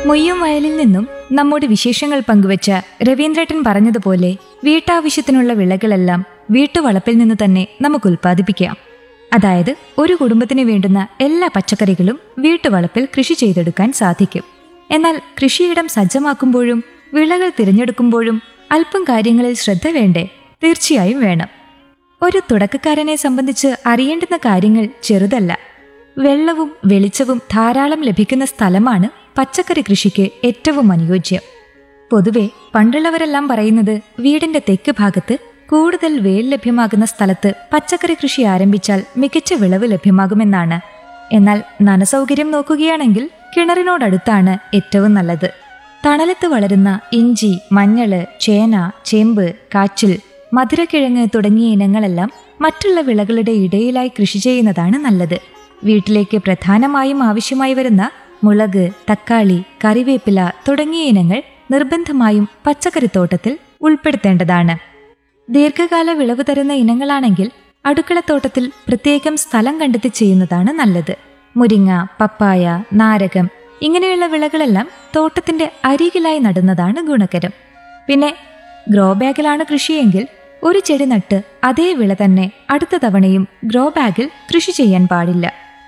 മൊയ്യം വയലിൽ നിന്നും നമ്മോട് വിശേഷങ്ങൾ പങ്കുവച്ച രവീന്ദ്രേട്ടൻ പറഞ്ഞതുപോലെ വീട്ടാവശ്യത്തിനുള്ള വിളകളെല്ലാം വീട്ടുവളപ്പിൽ നിന്ന് തന്നെ നമുക്ക് ഉൽപ്പാദിപ്പിക്കാം അതായത് ഒരു കുടുംബത്തിന് വേണ്ടുന്ന എല്ലാ പച്ചക്കറികളും വീട്ടുവളപ്പിൽ കൃഷി ചെയ്തെടുക്കാൻ സാധിക്കും എന്നാൽ കൃഷിയിടം സജ്ജമാക്കുമ്പോഴും വിളകൾ തിരഞ്ഞെടുക്കുമ്പോഴും അല്പം കാര്യങ്ങളിൽ ശ്രദ്ധ വേണ്ടേ തീർച്ചയായും വേണം ഒരു തുടക്കക്കാരനെ സംബന്ധിച്ച് അറിയേണ്ടുന്ന കാര്യങ്ങൾ ചെറുതല്ല വെള്ളവും വെളിച്ചവും ധാരാളം ലഭിക്കുന്ന സ്ഥലമാണ് പച്ചക്കറി കൃഷിക്ക് ഏറ്റവും അനുയോജ്യം പൊതുവെ പണ്ടുള്ളവരെല്ലാം പറയുന്നത് വീടിന്റെ തെക്ക് ഭാഗത്ത് കൂടുതൽ വേൽ ലഭ്യമാകുന്ന സ്ഥലത്ത് പച്ചക്കറി കൃഷി ആരംഭിച്ചാൽ മികച്ച വിളവ് ലഭ്യമാകുമെന്നാണ് എന്നാൽ നനസൗകര്യം നോക്കുകയാണെങ്കിൽ കിണറിനോടടുത്താണ് ഏറ്റവും നല്ലത് തണലത്ത് വളരുന്ന ഇഞ്ചി മഞ്ഞള് ചേന ചേമ്പ് കാച്ചിൽ മധുരക്കിഴങ്ങ് തുടങ്ങിയ ഇനങ്ങളെല്ലാം മറ്റുള്ള വിളകളുടെ ഇടയിലായി കൃഷി ചെയ്യുന്നതാണ് നല്ലത് വീട്ടിലേക്ക് പ്രധാനമായും ആവശ്യമായി വരുന്ന മുളക് തക്കാളി കറിവേപ്പില തുടങ്ങിയ ഇനങ്ങൾ നിർബന്ധമായും പച്ചക്കറിത്തോട്ടത്തിൽ ഉൾപ്പെടുത്തേണ്ടതാണ് ദീർഘകാല വിളവ് തരുന്ന ഇനങ്ങളാണെങ്കിൽ അടുക്കളത്തോട്ടത്തിൽ പ്രത്യേകം സ്ഥലം കണ്ടെത്തി ചെയ്യുന്നതാണ് നല്ലത് മുരിങ്ങ പപ്പായ നാരകം ഇങ്ങനെയുള്ള വിളകളെല്ലാം തോട്ടത്തിന്റെ അരികിലായി നടുന്നതാണ് ഗുണകരം പിന്നെ ഗ്രോ ബാഗിലാണ് കൃഷിയെങ്കിൽ ഒരു ചെടി നട്ട് അതേ വിള തന്നെ അടുത്ത തവണയും ഗ്രോ ബാഗിൽ കൃഷി ചെയ്യാൻ പാടില്ല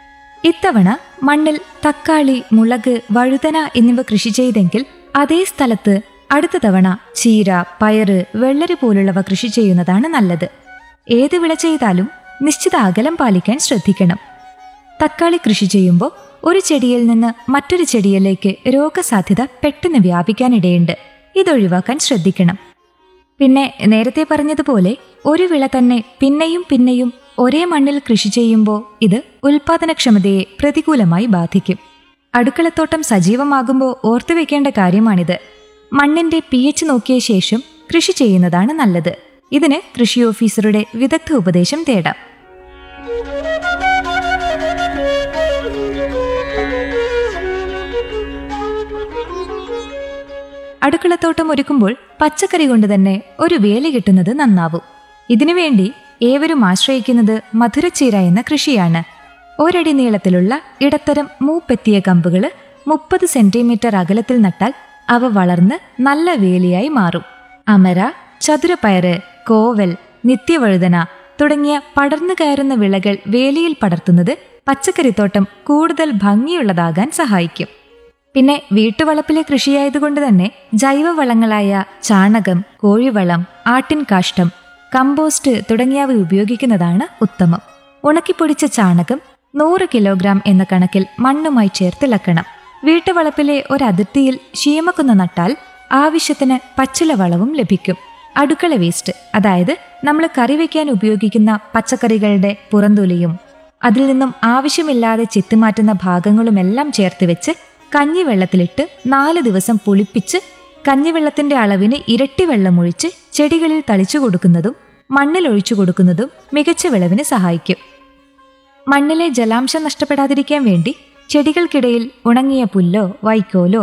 ഇത്തവണ മണ്ണിൽ തക്കാളി മുളക് വഴുതന എന്നിവ കൃഷി ചെയ്തെങ്കിൽ അതേ സ്ഥലത്ത് അടുത്ത തവണ ചീര പയറ് വെള്ളരി പോലുള്ളവ കൃഷി ചെയ്യുന്നതാണ് നല്ലത് ഏത് വിള ചെയ്താലും നിശ്ചിത അകലം പാലിക്കാൻ ശ്രദ്ധിക്കണം തക്കാളി കൃഷി ചെയ്യുമ്പോൾ ഒരു ചെടിയിൽ നിന്ന് മറ്റൊരു ചെടിയിലേക്ക് രോഗസാധ്യത പെട്ടെന്ന് വ്യാപിക്കാനിടയുണ്ട് ഇതൊഴിവാക്കാൻ ശ്രദ്ധിക്കണം പിന്നെ നേരത്തെ പറഞ്ഞതുപോലെ ഒരു വിള തന്നെ പിന്നെയും പിന്നെയും ഒരേ മണ്ണിൽ കൃഷി ചെയ്യുമ്പോൾ ഇത് ഉൽപാദനക്ഷമതയെ പ്രതികൂലമായി ബാധിക്കും അടുക്കളത്തോട്ടം സജീവമാകുമ്പോൾ ഓർത്തുവെക്കേണ്ട കാര്യമാണിത് മണ്ണിന്റെ പി എച്ച് നോക്കിയ ശേഷം കൃഷി ചെയ്യുന്നതാണ് നല്ലത് ഇതിന് കൃഷി ഓഫീസറുടെ വിദഗ്ധ ഉപദേശം തേടാം അടുക്കളത്തോട്ടം ഒരുക്കുമ്പോൾ പച്ചക്കറി കൊണ്ട് തന്നെ ഒരു വേലി കിട്ടുന്നത് നന്നാവും ഇതിനുവേണ്ടി ഏവരും ആശ്രയിക്കുന്നത് മധുരച്ചീര എന്ന കൃഷിയാണ് ഒരടി നീളത്തിലുള്ള ഇടത്തരം മൂപ്പെത്തിയ കമ്പുകൾ മുപ്പത് സെന്റിമീറ്റർ അകലത്തിൽ നട്ടാൽ അവ വളർന്ന് നല്ല വേലിയായി മാറും അമര ചതുരപ്പയറ് കോവൽ നിത്യവഴുതന തുടങ്ങിയ പടർന്നു കയറുന്ന വിളകൾ വേലിയിൽ പടർത്തുന്നത് പച്ചക്കറിത്തോട്ടം കൂടുതൽ ഭംഗിയുള്ളതാകാൻ സഹായിക്കും പിന്നെ വീട്ടുവളപ്പിലെ കൃഷിയായതുകൊണ്ട് തന്നെ ജൈവവളങ്ങളായ ചാണകം കോഴിവളം ആട്ടിൻ കാഷ്ടം കമ്പോസ്റ്റ് തുടങ്ങിയവ ഉപയോഗിക്കുന്നതാണ് ഉത്തമം ഉണക്കിപ്പൊടിച്ച ചാണകം നൂറ് കിലോഗ്രാം എന്ന കണക്കിൽ മണ്ണുമായി ചേർത്തിളക്കണം വീട്ടുവളപ്പിലെ ഒരതിർത്തിയിൽ ശീമക്കുന്ന നട്ടാൽ ആവശ്യത്തിന് പച്ചില വളവും ലഭിക്കും അടുക്കള വേസ്റ്റ് അതായത് നമ്മൾ കറി വയ്ക്കാൻ ഉപയോഗിക്കുന്ന പച്ചക്കറികളുടെ പുറന്തൊലിയും അതിൽ നിന്നും ആവശ്യമില്ലാതെ ചെത്തിമാറ്റുന്ന ഭാഗങ്ങളുമെല്ലാം ചേർത്ത് വെച്ച് കഞ്ഞിവെള്ളത്തിലിട്ട് നാല് ദിവസം പുളിപ്പിച്ച് കഞ്ഞിവെള്ളത്തിന്റെ അളവിന് ഇരട്ടി വെള്ളമൊഴിച്ച് ചെടികളിൽ തളിച്ചു കൊടുക്കുന്നതും മണ്ണിൽ ഒഴിച്ചു കൊടുക്കുന്നതും മികച്ച വിളവിന് സഹായിക്കും മണ്ണിലെ ജലാംശം നഷ്ടപ്പെടാതിരിക്കാൻ വേണ്ടി ചെടികൾക്കിടയിൽ ഉണങ്ങിയ പുല്ലോ വൈക്കോലോ